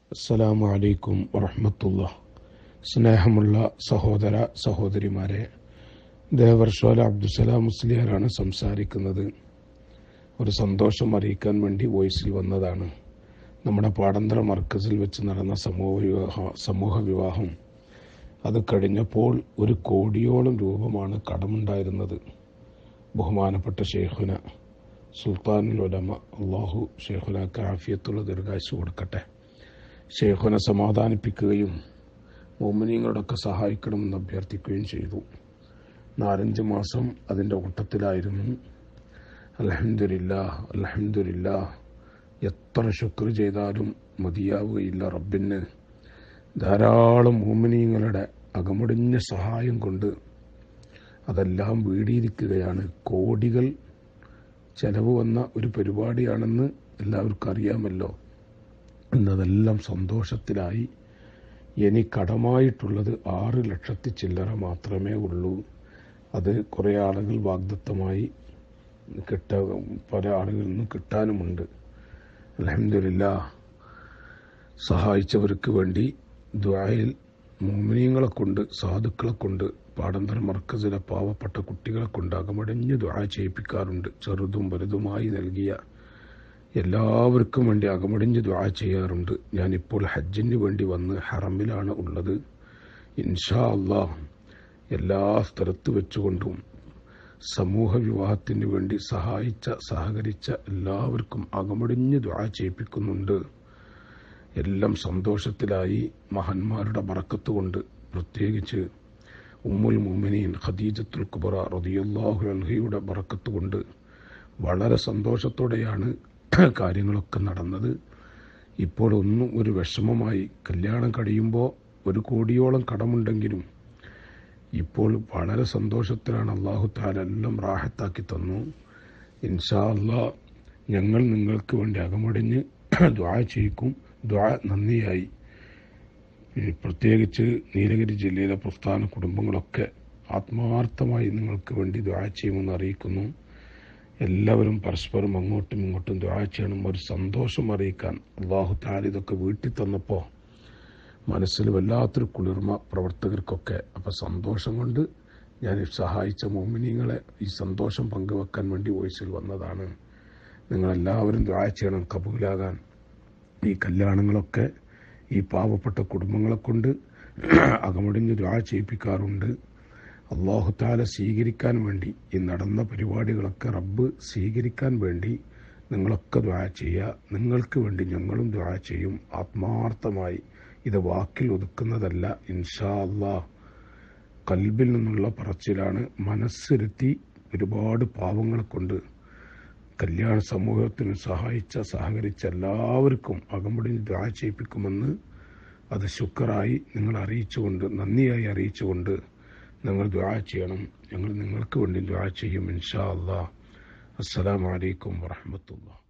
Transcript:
അസ്സലാമു അലൈക്കും വറഹമത്തുള്ള സ്നേഹമുള്ള സഹോദര സഹോദരിമാരെ ദേവർഷോല അബ്ദുസലാം മുസ്ലിയാരാണ് സംസാരിക്കുന്നത് ഒരു സന്തോഷം അറിയിക്കാൻ വേണ്ടി വോയിസിൽ വന്നതാണ് നമ്മുടെ പാടന്തര മർക്കസിൽ വെച്ച് നടന്ന സമൂഹ വിവാഹ സമൂഹ വിവാഹം അത് കഴിഞ്ഞപ്പോൾ ഒരു കോടിയോളം രൂപമാണ് കടമുണ്ടായിരുന്നത് ബഹുമാനപ്പെട്ട ഷെയ്ഖുന സുൽത്താനുൽ ഉലമ അള്ളാഹു ഷെയ്ഖുനക്ക് ആഫിയത്തുള്ള ദീർഘായുസ് കൊടുക്കട്ടെ ഷെയ്ഖുനെ സമാധാനിപ്പിക്കുകയും മോമിനിയങ്ങളോടൊക്കെ സഹായിക്കണമെന്ന് അഭ്യർത്ഥിക്കുകയും ചെയ്തു നാലഞ്ച് മാസം അതിൻ്റെ കൂട്ടത്തിലായിരുന്നു അലഹമില്ല അലഹമില്ല എത്ര ശുക്ർ ചെയ്താലും മതിയാവുകയില്ല റബ്ബിന് ധാരാളം മോമിനിയങ്ങളുടെ അകമടിഞ്ഞ സഹായം കൊണ്ട് അതെല്ലാം വീടിയിരിക്കുകയാണ് കോടികൾ ചെലവ് വന്ന ഒരു പരിപാടിയാണെന്ന് എല്ലാവർക്കും അറിയാമല്ലോ എന്നതെല്ലാം സന്തോഷത്തിലായി ഇനി കടമായിട്ടുള്ളത് ആറ് ലക്ഷത്തി ചില്ലറ മാത്രമേ ഉള്ളൂ അത് കുറേ ആളുകൾ വാഗ്ദത്തമായി കിട്ട പല ആളുകളിൽ നിന്നും കിട്ടാനുമുണ്ട് അലഹമില്ല സഹായിച്ചവർക്ക് വേണ്ടി ദ്വായിൽ മോമിനിയങ്ങളെ കൊണ്ട് സാധുക്കളെ കൊണ്ട് പാടന്തര മർക്കസിലെ പാവപ്പെട്ട കുട്ടികളെ കൊണ്ട് അകമടഞ്ഞ് ദ്വാ ചെയ്യിപ്പിക്കാറുണ്ട് ചെറുതും വലുതുമായി നൽകിയ എല്ലാവർക്കും വേണ്ടി അകമടിഞ്ഞ് ദ്വാ ചെയ്യാറുണ്ട് ഞാനിപ്പോൾ ഹജ്ജിന് വേണ്ടി വന്ന് ഹറമിലാണ് ഉള്ളത് ഇൻഷാ അള്ളാഹ് എല്ലാ സ്ഥലത്ത് വെച്ചുകൊണ്ടും സമൂഹ വിവാഹത്തിന് വേണ്ടി സഹായിച്ച സഹകരിച്ച എല്ലാവർക്കും അകമടിഞ്ഞ് ദ്വാ ചെയ്യിപ്പിക്കുന്നുണ്ട് എല്ലാം സന്തോഷത്തിലായി മഹാന്മാരുടെ ബറക്കത്ത് കൊണ്ട് പ്രത്യേകിച്ച് ഉമ്മുൽ മുമിനീൻ ഖദീജത്തുൽ കുബറ റതിയുല്ലാഹു അൽഹയുടെ ബറക്കത്ത് കൊണ്ട് വളരെ സന്തോഷത്തോടെയാണ് കാര്യങ്ങളൊക്കെ നടന്നത് ഇപ്പോൾ ഒന്നും ഒരു വിഷമമായി കല്യാണം കഴിയുമ്പോൾ ഒരു കോടിയോളം കടമുണ്ടെങ്കിലും ഇപ്പോൾ വളരെ സന്തോഷത്തിലാണ് അള്ളാഹു താല എല്ലാം റാഹത്താക്കി തന്നു ഇൻഷാ അള്ളാ ഞങ്ങൾ നിങ്ങൾക്ക് വേണ്ടി അകമടിഞ്ഞ് ദ്വാ ചെയ്യിക്കും ദ്വാ നന്ദിയായി പ്രത്യേകിച്ച് നീലഗിരി ജില്ലയിലെ പ്രസ്ഥാന കുടുംബങ്ങളൊക്കെ ആത്മാർത്ഥമായി നിങ്ങൾക്ക് വേണ്ടി ദ്വാ ചെയ്യുമെന്ന് അറിയിക്കുന്നു എല്ലാവരും പരസ്പരം അങ്ങോട്ടും ഇങ്ങോട്ടും ദ്വാ ചെയ്യണം ഒരു സന്തോഷം അറിയിക്കാൻ അള്ളാഹു താല ഇതൊക്കെ വീട്ടിൽ തന്നപ്പോൾ മനസ്സിൽ വല്ലാത്തൊരു കുളിർമ പ്രവർത്തകർക്കൊക്കെ അപ്പം സന്തോഷം കൊണ്ട് ഞാൻ സഹായിച്ച മോമിനിങ്ങളെ ഈ സന്തോഷം പങ്കുവെക്കാൻ വേണ്ടി വോയിസിൽ വന്നതാണ് നിങ്ങളെല്ലാവരും ദ്വാ ചെയ്യണം കബൂലാകാൻ ഈ കല്യാണങ്ങളൊക്കെ ഈ പാവപ്പെട്ട കുടുംബങ്ങളെ കൊണ്ട് അകമടിഞ്ഞ് ദ്വാ ചെയ്യിപ്പിക്കാറുണ്ട് അള്ളാഹു താല സ്വീകരിക്കാൻ വേണ്ടി ഈ നടന്ന പരിപാടികളൊക്കെ റബ്ബ് സ്വീകരിക്കാൻ വേണ്ടി നിങ്ങളൊക്കെ ദ്വാ ചെയ്യുക നിങ്ങൾക്ക് വേണ്ടി ഞങ്ങളും ദ്വാ ചെയ്യും ആത്മാർത്ഥമായി ഇത് വാക്കിൽ ഒതുക്കുന്നതല്ല ഇൻഷാ അള്ളാ കൽബിൽ നിന്നുള്ള പറച്ചിലാണ് മനസ്സിരുത്തി ഒരുപാട് പാവങ്ങളെ കൊണ്ട് കല്യാണ സമൂഹത്തിന് സഹായിച്ച സഹകരിച്ച എല്ലാവർക്കും അകമ്പടിഞ്ഞ് ദ്വാ ചെയ്യിപ്പിക്കുമെന്ന് അത് ശുക്രായി നിങ്ങൾ അറിയിച്ചുകൊണ്ട് നന്ദിയായി അറിയിച്ചുകൊണ്ട് നിങ്ങൾ ദ്വാ ചെയ്യണം ഞങ്ങൾ നിങ്ങൾക്ക് വേണ്ടി ദ്വാ ചെയ്യും ഇൻഷാ അള്ളാ അസ്സലാമലൈക്കും വറഹമത്തുള്ള